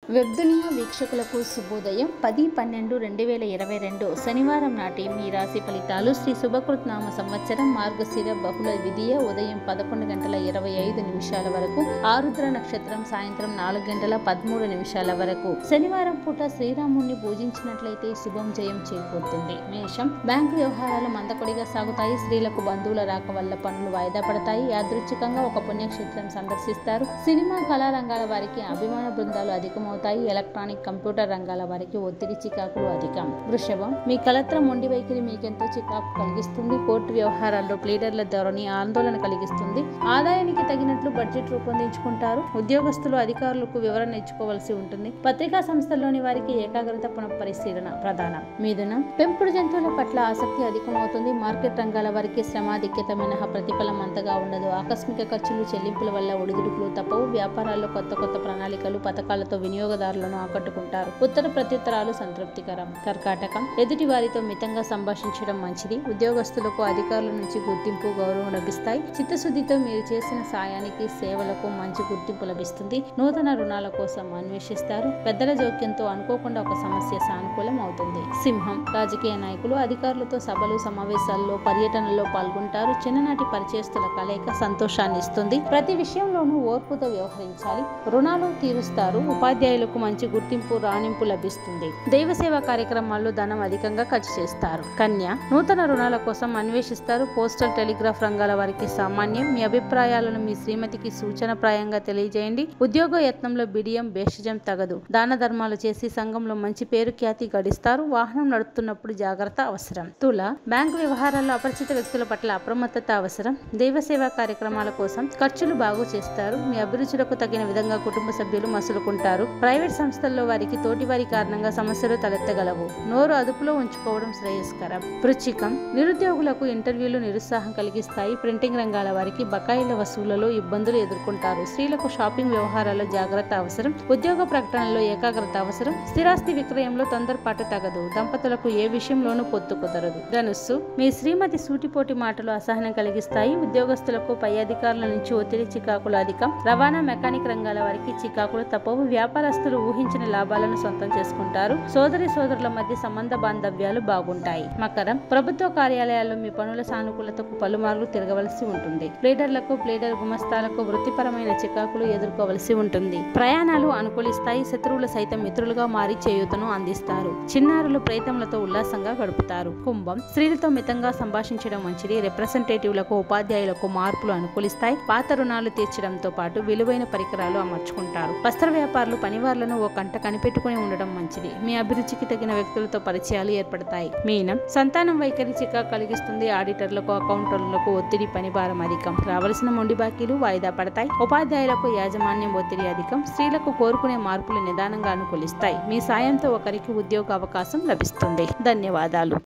web దునియా వీక్షకులకు శుభోదయం పది పన్నెండు రెండు వేల ఇరవై రెండు శనివారం నాటి మీ రాశి ఫలితాలు శ్రీ శుభకృత్నామ సంవత్సరం మార్గశిర బహుళ విధియ ఉదయం పదకొండు గంటల ఇరవై ఐదు నిమిషాల వరకు ఆరుద్ర నక్షత్రం సాయంత్రం నాలుగు గంటల పదమూడు నిమిషాల వరకు శనివారం పూట శ్రీరాముణ్ణి పూజించినట్లయితే శుభం జయం చేకూరుతుంది మేషం బ్యాంకు వ్యవహారాలు మందకొడిగా సాగుతాయి స్త్రీలకు బంధువుల రాక వల్ల పనులు వాయిదా పడతాయి యాదృచ్ఛికంగా ఒక పుణ్యక్షేత్రం సందర్శిస్తారు సినిమా కళా రంగాల వారికి అభిమాన బృందాలు అధికమవుతాయి ఎలక్ట్రానిక్ కంప్యూటర్ రంగాల వారికి ఒత్తిడి చికాకులు అధికం వృషభం మీ కలత్రం మొండి వైఖరి మీకెంతో చికాకు కలిగిస్తుంది కోర్టు వ్యవహారాల్లో ప్లీడర్ల ధోరణి ఆందోళన కలిగిస్తుంది ఆదాయానికి తగినట్లు బడ్జెట్ రూపొందించుకుంటారు ఉద్యోగస్తులు అధికారులకు వివరణ ఇచ్చుకోవాల్సి ఉంటుంది పత్రికా సంస్థల్లోని వారికి ఏకాగ్రత పునఃపరిశీలన ప్రధానం మీదున పెంపుడు జంతువుల పట్ల ఆసక్తి అధికమవుతుంది మార్కెట్ రంగాల వారికి శ్రమాధిక్యత మినహా ప్రతిఫలం అంతగా ఉండదు ఆకస్మిక ఖర్చులు చెల్లింపుల వల్ల ఒడిదుడుకులు తప్పవు వ్యాపారాల్లో కొత్త కొత్త ప్రణాళికలు పథకాలతో వినియోగదారులను ఆకట్టుకుంటారు ఉత్తర ప్రత్యుత్తరాలు సంతృప్తికరం కర్కాటకం ఎదుటి వారితో మితంగా సంభాషించడం మంచిది ఉద్యోగస్తులకు అధికారుల నుంచి గుర్తింపు గౌరవం లభిస్తాయి చిత్తశుద్ధితో మీరు చేసిన సాయానికి సేవలకు మంచి గుర్తింపు లభిస్తుంది నూతన రుణాల కోసం అన్వేషిస్తారు పెద్దల జోక్యంతో అనుకోకుండా ఒక సమస్య సానుకూలం అవుతుంది సింహం రాజకీయ నాయకులు అధికారులతో సభలు సమావేశాల్లో పర్యటనలో పాల్గొంటారు చిన్ననాటి పరిచయస్తుల కలయిక సంతోషాన్ని ఇస్తుంది ప్రతి విషయంలోనూ ఓర్పుతో వ్యవహరించాలి రుణాలు తీరుస్తారు ఉపాధ్యాయులకు మంచి గుర్తింపు రాణింపు లభిస్తుంది దైవ సేవా కార్యక్రమాల్లో ధనం అధికంగా ఖర్చు చేస్తారు కన్య నూతన రుణాల కోసం అన్వేషిస్తారు పోస్టల్ టెలిగ్రాఫ్ రంగాల వారికి సామాన్యం మీ అభిప్రాయాలను మీ శ్రీమతికి సూచనప్రాయంగా తెలియజేయండి ఉద్యోగ యత్నంలో బిడియం భేషజం తగదు దాన ధర్మాలు చేసి సంఘంలో మంచి పేరు ఖ్యాతి గడిస్తారు వాహనం నడుపుతున్నప్పుడు జాగ్రత్త అవసరం తుల బ్యాంకు వ్యవహారాల్లో అపరిచిత వ్యక్తుల పట్ల అప్రమత్తత అవసరం దైవ సేవా కార్యక్రమాల కోసం ఖర్చులు బాగు చేస్తారు మీ అభిరుచులకు తగిన విధంగా కుటుంబ సభ్యులు మసులుకుంటారు ప్రైవేట్ సంస్థల్లో వారికి తోటివారి కారణంగా సమస్యలు తలెత్తగలవు నోరు అదుపులో ఉంచుకోవడం శ్రేయస్కరం వృచ్చికం నిరుద్యోగులకు ఇంటర్వ్యూలు నిరుత్సాహం కలిగిస్తాయి ప్రింటింగ్ రంగాల వారికి బకాయిల వసూళ్లలో ఇబ్బందులు ఎదుర్కొంటారు స్త్రీలకు షాపింగ్ వ్యవహారాల్లో జాగ్రత్త అవసరం ఉద్యోగ ప్రకటనలో ఏకాగ్రత అవసరం స్థిరాస్తి విక్రయంలో తొందరపాటు తగదు దంపతులకు ఏ విషయంలోనూ పొత్తు కుదరదు ధనుస్సు మీ శ్రీమతి సూటిపోటి మాటలు అసహనం కలిగిస్తాయి ఉద్యోగస్తులకు పై అధికారుల నుంచి ఒత్తిడి చికాకులు అధికం రవాణా మెకానిక్ రంగాల వారికి చికాకులు తప్పవు వ్యాపారస్తులు ఊహించిన లాభాలను సొంతం చేసుకుంటారు సోదరి సోదరుల మధ్య సంబంధ బాంధవ్యాలు బాగుంటాయి మకరం ప్రభుత్వ కార్యాలయాల్లో మీ పనుల సానుకూలతకు పలుమార్లు తిరగవలసి ఉంటుంది ప్లేడర్లకు ప్లేడర్ గుమస్తాలకు వృత్తిపరమైన చికాకులు ఎదుర్కోవలసి ఉంటుంది ప్రయాణాలు అనుకూలిస్తాయి శత్రువులు సైతం మిత్రులుగా మారి చేయూతను అందిస్తారు చిన్నారులు ప్రేతములతో ఉల్లాసంగా గడుపుతారు కుంభం స్త్రీలతో మితంగా సంభాషించడం మంచిది రిప్రజెంటేటివ్లకు ఉపాధ్యాయులకు మార్పులు అనుకూలిస్తాయి పాత రుణాలు తీర్చడంతో పాటు విలువైన పరికరాలు అమర్చుకుంటారు వస్త్ర వ్యాపారులు పనివార్లను ఓ కంట కనిపెట్టుకుని ఉండడం మంచిది మీ అభిరుచికి తగిన వ్యక్తులతో పరిచయాలు ఏర్పడతాయి మీనం సంతానం వైఖరి చికా కలిగిస్తుంది ఆడిటర్లకు అకౌంటర్లకు ఒత్తిడి పనిభారం అధికం రావలసిన మొండి బాకీలు వాయిదా పడతాయి ఉపాధ్యాయులకు యాజమాన్యం ఒత్తిడి అధికం స్త్రీలకు కోరుకునే మార్పులు నిదానంగా అనుకూలిస్తాయి మీ సాయంతో ఒకరికి ఉద్యోగ అవకాశం లభిస్తుంది ధన్యవాదాలు